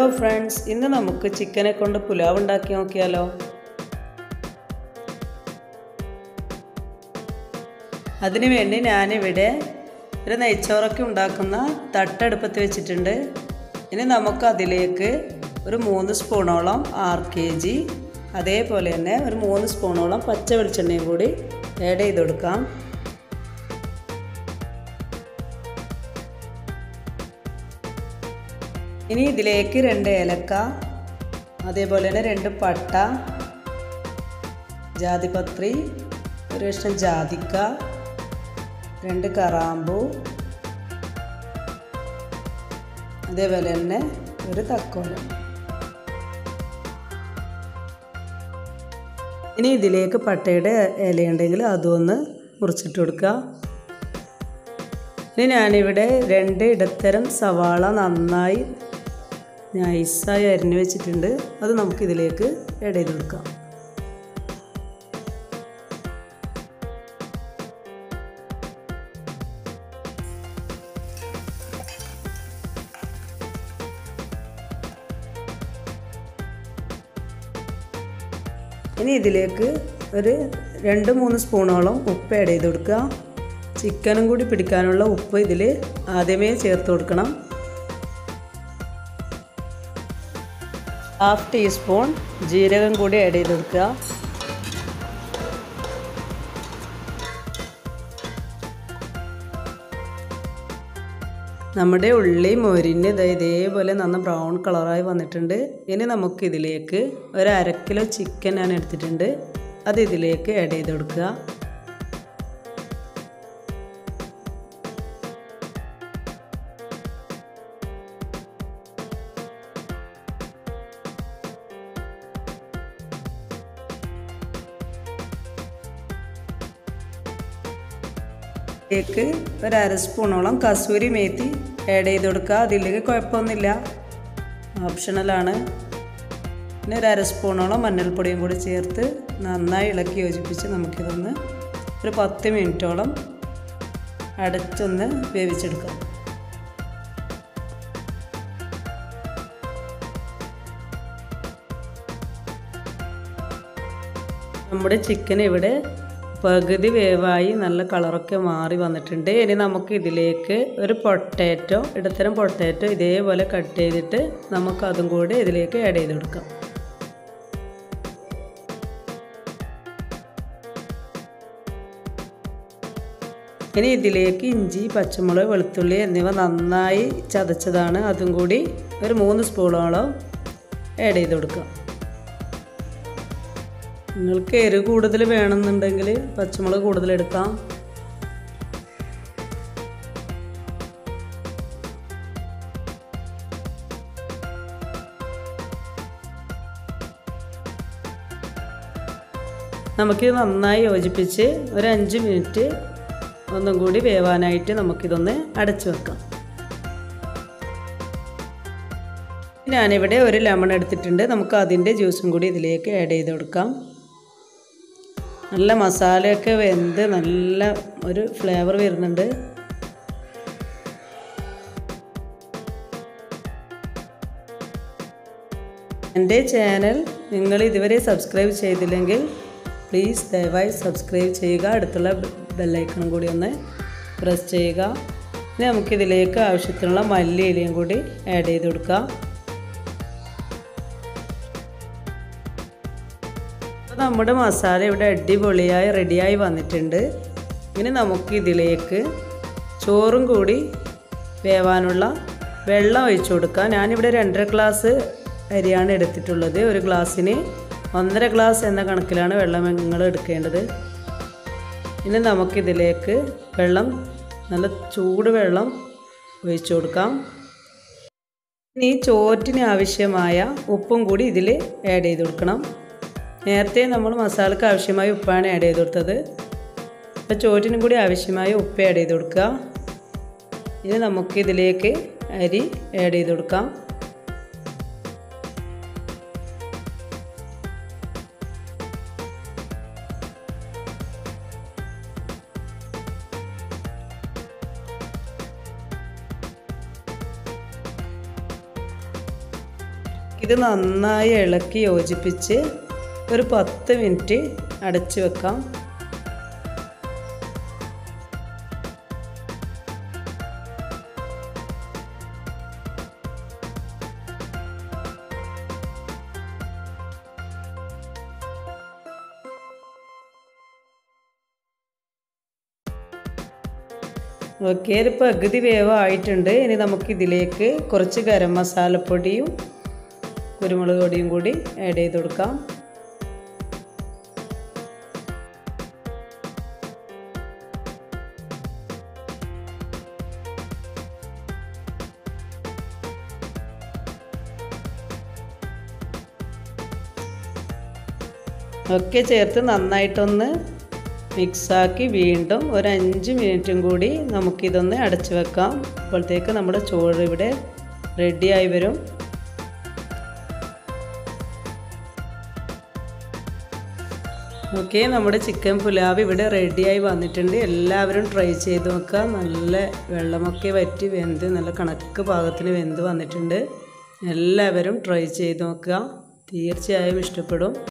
friends ഇന്ന് നമുക്ക് ചിക്കനെ കൊണ്ട് പുലാവ് ഉണ്ടാക്കി നോക്കിയാലോ അതിനു വേണ്ടി ഞാനിവിടെ ഒരു നെയ്ച്ചോറൊക്കെ ഉണ്ടാക്കുന്ന തട്ടടുപ്പത്ത് വെച്ചിട്ടുണ്ട് ഇനി നമുക്ക് അതിലേക്ക് ഒരു മൂന്ന് സ്പൂണോളം ആർ കെ ജി അതേപോലെ തന്നെ ഒരു മൂന്ന് സ്പൂണോളം പച്ച വെളിച്ചെണ്ണയും കൂടി ആഡ് ചെയ്ത് കൊടുക്കാം ഇനി ഇതിലേക്ക് രണ്ട് ഏലക്ക അതേപോലെ തന്നെ രണ്ട് പട്ട ജാതിപത്രി ഒരു കഷ്ണം ജാതിക്ക രണ്ട് കറാമ്പു അതേപോലെ തന്നെ ഒരു തക്കോലം ഇനി ഇതിലേക്ക് പട്ടയുടെ ഇലയുണ്ടെങ്കിൽ അതും ഒന്ന് മുറിച്ചിട്ട് കൊടുക്കുക ഇനി ഞാനിവിടെ രണ്ട് ഇടത്തരം സവാള നന്നായി നൈസായി അരിഞ്ഞു വെച്ചിട്ടുണ്ട് അത് നമുക്കിതിലേക്ക് ആഡ് ചെയ്ത് കൊടുക്കാം ഇനി ഇതിലേക്ക് ഒരു രണ്ട് മൂന്ന് സ്പൂണോളം ഉപ്പ് ആഡ് ചെയ്ത് കൊടുക്കുക ചിക്കനും കൂടി പിടിക്കാനുള്ള ഉപ്പ് ഇതിൽ ആദ്യമേ ചേർത്ത് കൊടുക്കണം ഹാഫ് ടീസ്പൂൺ ജീരകം കൂടി ആഡ് ചെയ്ത് കൊടുക്കുക നമ്മുടെ ഉള്ളി മൊരിഞ്ഞ് ഇതേപോലെ നന്ന ബ്രൗൺ കളറായി വന്നിട്ടുണ്ട് ഇനി നമുക്ക് ഇതിലേക്ക് ഒരു അര കിലോ ചിക്കൻ ഞാൻ എടുത്തിട്ടുണ്ട് അത് ഇതിലേക്ക് ആഡ് ചെയ്ത് കൊടുക്കുക ഇതിലേക്ക് ഒരു അര സ്പൂണോളം കസൂരി മേത്തി ആഡ് ചെയ്ത് കൊടുക്കുക അതിലേക്ക് കുഴപ്പമൊന്നുമില്ല ഓപ്ഷണലാണ് പിന്നെ ഒരു അര സ്പൂണോളം മഞ്ഞൾപ്പൊടിയും കൂടി ചേർത്ത് നന്നായി ഇളക്കി യോജിപ്പിച്ച് നമുക്കിതൊന്ന് ഒരു പത്ത് മിനിറ്റോളം അടച്ചൊന്ന് വേവിച്ചെടുക്കാം നമ്മുടെ ചിക്കൻ ഇവിടെ പകുതി വേവായി നല്ല കളറൊക്കെ മാറി വന്നിട്ടുണ്ട് ഇനി നമുക്ക് ഇതിലേക്ക് ഒരു പൊട്ടാറ്റോ ഇടത്തരം പൊട്ടാറ്റോ ഇതേപോലെ കട്ട് ചെയ്തിട്ട് നമുക്ക് അതും കൂടി ഇതിലേക്ക് ആഡ് ചെയ്ത് കൊടുക്കാം ഇനി ഇതിലേക്ക് ഇഞ്ചി പച്ചമുളക് വെളുത്തുള്ളി എന്നിവ നന്നായി ചതച്ചതാണ് അതും കൂടി ഒരു മൂന്ന് സ്പൂണോളം ആഡ് ചെയ്ത് കൊടുക്കാം നിങ്ങൾക്ക് എരിവ് കൂടുതൽ വേണമെന്നുണ്ടെങ്കിൽ പച്ചമുളക് കൂടുതൽ എടുക്കാം നമുക്ക് നന്നായി യോജിപ്പിച്ച് ഒരു അഞ്ച് മിനിറ്റ് ഒന്നും കൂടി വേവാനായിട്ട് നമുക്കിതൊന്ന് അടച്ചു വെക്കാം ഞാനിവിടെ ഒരു ലെമൺ എടുത്തിട്ടുണ്ട് നമുക്ക് അതിൻ്റെ ജ്യൂസും കൂടി ഇതിലേക്ക് ആഡ് ചെയ്ത് കൊടുക്കാം നല്ല മസാലയൊക്കെ വെന്ത് നല്ല ഒരു ഫ്ലേവർ വരുന്നുണ്ട് എൻ്റെ ചാനൽ നിങ്ങൾ ഇതുവരെ സബ്സ്ക്രൈബ് ചെയ്തില്ലെങ്കിൽ പ്ലീസ് ദയവായി സബ്സ്ക്രൈബ് ചെയ്യുക അടുത്തുള്ള ബെല്ലൈക്കണും കൂടി ഒന്ന് പ്രസ് ചെയ്യുക ഇനി നമുക്കിതിലേക്ക് ആവശ്യത്തിനുള്ള മല്ലി ഇലയും കൂടി ആഡ് ചെയ്ത് കൊടുക്കാം നമ്മുടെ മസാല ഇവിടെ അടിപൊളിയായി റെഡിയായി വന്നിട്ടുണ്ട് ഇനി നമുക്ക് ഇതിലേക്ക് ചോറും കൂടി വേവാനുള്ള വെള്ളം ഒഴിച്ചു കൊടുക്കാം ഞാനിവിടെ രണ്ടര ഗ്ലാസ് അരിയാണ് എടുത്തിട്ടുള്ളത് ഒരു ഗ്ലാസ്സിന് ഒന്നര ഗ്ലാസ് എന്ന കണക്കിലാണ് വെള്ളം നിങ്ങൾ എടുക്കേണ്ടത് ഇനി നമുക്കിതിലേക്ക് വെള്ളം നല്ല ചൂട് വെള്ളം ഒഴിച്ചു കൊടുക്കാം ഇനി ചോറ്റിന് ആവശ്യമായ ഉപ്പും കൂടി ഇതിൽ ആഡ് ചെയ്ത് കൊടുക്കണം നേരത്തെ നമ്മൾ മസാലക്ക് ആവശ്യമായ ഉപ്പാണ് ആഡ് ചെയ്ത് കൊടുത്തത് അപ്പോൾ ചോറ്റിനും കൂടി ആവശ്യമായ ഉപ്പ് ആഡ് ചെയ്ത് കൊടുക്കുക ഇനി നമുക്ക് ഇതിലേക്ക് അരി ആഡ് ചെയ്ത് കൊടുക്കാം ഇത് നന്നായി ഇളക്കി യോജിപ്പിച്ച് ഒരു പത്ത് മിനിറ്റ് അടച്ച് വെക്കാം ഓക്കെ ഒരു പകുതി വേവ് ആയിട്ടുണ്ട് ഇനി നമുക്ക് ഇതിലേക്ക് കുറച്ച് ഗരം മസാലപ്പൊടിയും കുരുമുളക് പൊടിയും കൂടി ആഡ് ചെയ്ത് കൊടുക്കാം ഒക്കെ ചേർത്ത് നന്നായിട്ടൊന്ന് മിക്സാക്കി വീണ്ടും ഒരു അഞ്ച് മിനിറ്റും കൂടി നമുക്കിതൊന്ന് അടച്ചു വെക്കാം അപ്പോഴത്തേക്ക് നമ്മുടെ ചോറ് ഇവിടെ റെഡിയായി വരും ഓക്കെ നമ്മുടെ ചിക്കൻ പുലാവ് ഇവിടെ റെഡിയായി വന്നിട്ടുണ്ട് എല്ലാവരും ട്രൈ ചെയ്ത് നോക്കുക നല്ല വെള്ളമൊക്കെ വറ്റി വെന്ത് നല്ല കണക്ക് പാകത്തിന് വെന്ത് വന്നിട്ടുണ്ട് എല്ലാവരും ട്രൈ ചെയ്ത് നോക്കുക തീർച്ചയായും ഇഷ്ടപ്പെടും